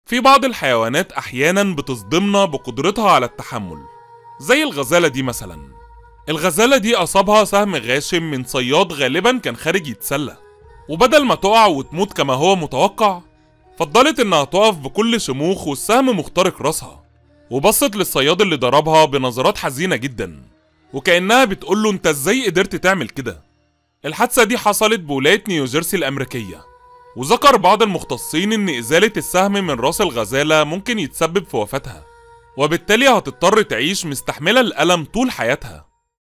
في بعض الحيوانات أحيانا بتصدمنا بقدرتها على التحمل زي الغزالة دي مثلا الغزالة دي أصابها سهم غاشم من صياد غالبا كان خارج يتسلى وبدل ما تقع وتموت كما هو متوقع فضلت إنها تقف بكل شموخ والسهم مخترق راسها وبصت للصياد اللي ضربها بنظرات حزينة جدا وكأنها بتقوله انت ازاي قدرت تعمل كده الحادثة دي حصلت بولاية نيوجيرسي الأمريكية وذكر بعض المختصين إن إزالة السهم من راس الغزالة ممكن يتسبب في وفاتها وبالتالي هتضطر تعيش مستحملة الألم طول حياتها